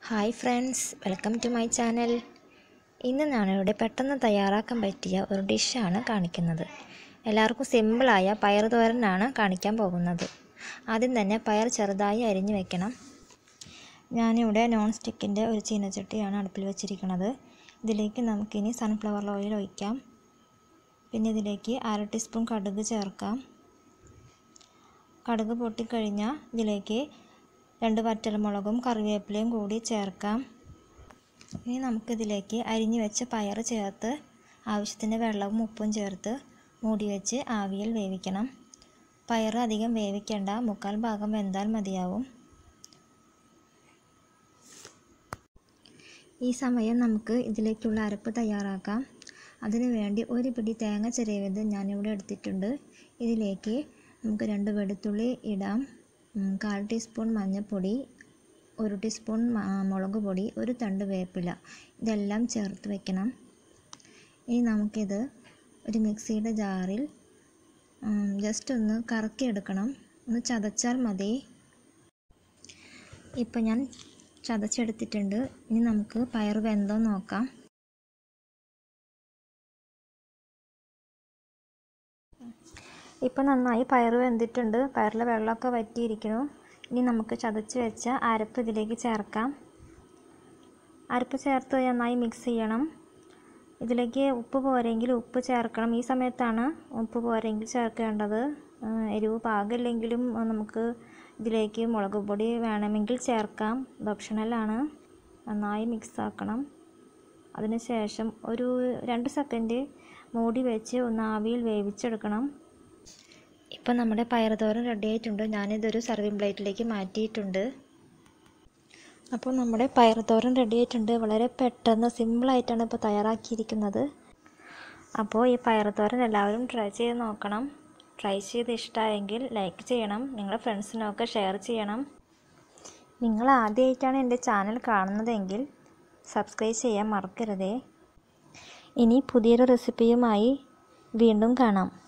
hi friends welcome to my channel ഇന്ന് ഞാനിവിടെ പെട്ടെന്ന് തയ്യാറാക്കാൻ പറ്റിയ ഒരു ഡിഷാണ് കാണിക്കുന്നത് എല്ലാവർക്കും സിമ്പിളായ പയർ തോരനാണ് കാണിക്കാൻ പോകുന്നത് ആദ്യം തന്നെ പയർ ചെറുതായി അരിഞ്ഞു വെക്കണം ഞാനിവിടെ നോൺ സ്റ്റിക്കിൻ്റെ ഒരു ചീനച്ചട്ടിയാണ് അടുപ്പിൽ വെച്ചിരിക്കുന്നത് ഇതിലേക്ക് നമുക്കിനി സൺഫ്ലവർ ഓയിൽ ഒഴിക്കാം പിന്നെ ഇതിലേക്ക് അര ടീസ്പൂൺ കടുക് ചേർക്കാം കടുക് പൊട്ടിക്കഴിഞ്ഞാൽ ഇതിലേക്ക് രണ്ട് വറ്റൽമുളകും കറിവേപ്പിലയും കൂടി ചേർക്കാം ഇനി നമുക്കിതിലേക്ക് അരിഞ്ഞു വെച്ച പയർ ചേർത്ത് ആവശ്യത്തിന് വെള്ളവും ഉപ്പും ചേർത്ത് മൂടി വെച്ച് ആവിയിൽ വേവിക്കണം പയർ അധികം വേവിക്കേണ്ട മുക്കാൽ ഭാഗം വെന്താൽ മതിയാവും ഈ സമയം നമുക്ക് ഇതിലേക്കുള്ള അരപ്പ് തയ്യാറാക്കാം അതിനു വേണ്ടി ഒരു പിടി തേങ്ങ ചിരവിയത് ഞാനിവിടെ എടുത്തിട്ടുണ്ട് ഇതിലേക്ക് നമുക്ക് രണ്ട് വെളുത്തുള്ളി ഇടാം കാൽ ടീസ്പൂൺ മഞ്ഞൾപ്പൊടി ഒരു ടീസ്പൂൺ മുളക് പൊടി ഒരു തണ്ട് വേപ്പില ഇതെല്ലാം ചേർത്ത് വെക്കണം ഇനി നമുക്കിത് ഒരു മിക്സിയുടെ ജാറിൽ ജസ്റ്റ് ഒന്ന് കറക്കിയെടുക്കണം ഒന്ന് ചതച്ചാൽ മതി ഇപ്പം ഞാൻ ചതച്ചെടുത്തിട്ടുണ്ട് ഇനി നമുക്ക് പയർ വെന്തോ നോക്കാം ഇപ്പം നന്നായി പയർ വെന്തിട്ടുണ്ട് പയറിലെ വെള്ളമൊക്കെ വറ്റിയിരിക്കുന്നു ഇനി നമുക്ക് ചതച്ച് വെച്ച അരപ്പ് ഇതിലേക്ക് ചേർക്കാം അരപ്പ് ചേർത്ത് നന്നായി മിക്സ് ചെയ്യണം ഇതിലേക്ക് ഉപ്പ് പോരെങ്കിൽ ഉപ്പ് ചേർക്കണം ഈ സമയത്താണ് ഉപ്പ് പോരെങ്കിൽ ചേർക്കേണ്ടത് എരിവ് പാകമില്ലെങ്കിലും നമുക്ക് ഇതിലേക്ക് മുളക് പൊടി വേണമെങ്കിൽ ചേർക്കാം ഇത് ഓപ്ഷണലാണ് നന്നായി മിക്സ് ആക്കണം അതിനുശേഷം ഒരു രണ്ട് സെക്കൻഡ് മൂടി വെച്ച് ഒന്ന് ആവിയിൽ വേവിച്ചെടുക്കണം ഇപ്പം നമ്മുടെ പയറുതോരൻ റെഡി ആയിട്ടുണ്ട് ഞാനിതൊരു സർവിങ് പ്ലേറ്റിലേക്ക് മാറ്റിയിട്ടുണ്ട് അപ്പോൾ നമ്മുടെ പയറുതോരൻ റെഡി ആയിട്ടുണ്ട് വളരെ പെട്ടെന്ന് സിമ്പിളായിട്ടാണ് ഇപ്പോൾ തയ്യാറാക്കിയിരിക്കുന്നത് അപ്പോൾ ഈ പയറുതോരൻ എല്ലാവരും ട്രൈ ചെയ്ത് നോക്കണം ട്രൈ ചെയ്ത് ഇഷ്ടമായെങ്കിൽ ലൈക്ക് ചെയ്യണം നിങ്ങളുടെ ഫ്രണ്ട്സിനൊക്കെ ഷെയർ ചെയ്യണം നിങ്ങൾ ആദ്യമായിട്ടാണ് എൻ്റെ ചാനൽ കാണുന്നതെങ്കിൽ സബ്സ്ക്രൈബ് ചെയ്യാൻ മറക്കരുതേ ഇനി പുതിയൊരു റെസിപ്പിയുമായി വീണ്ടും കാണാം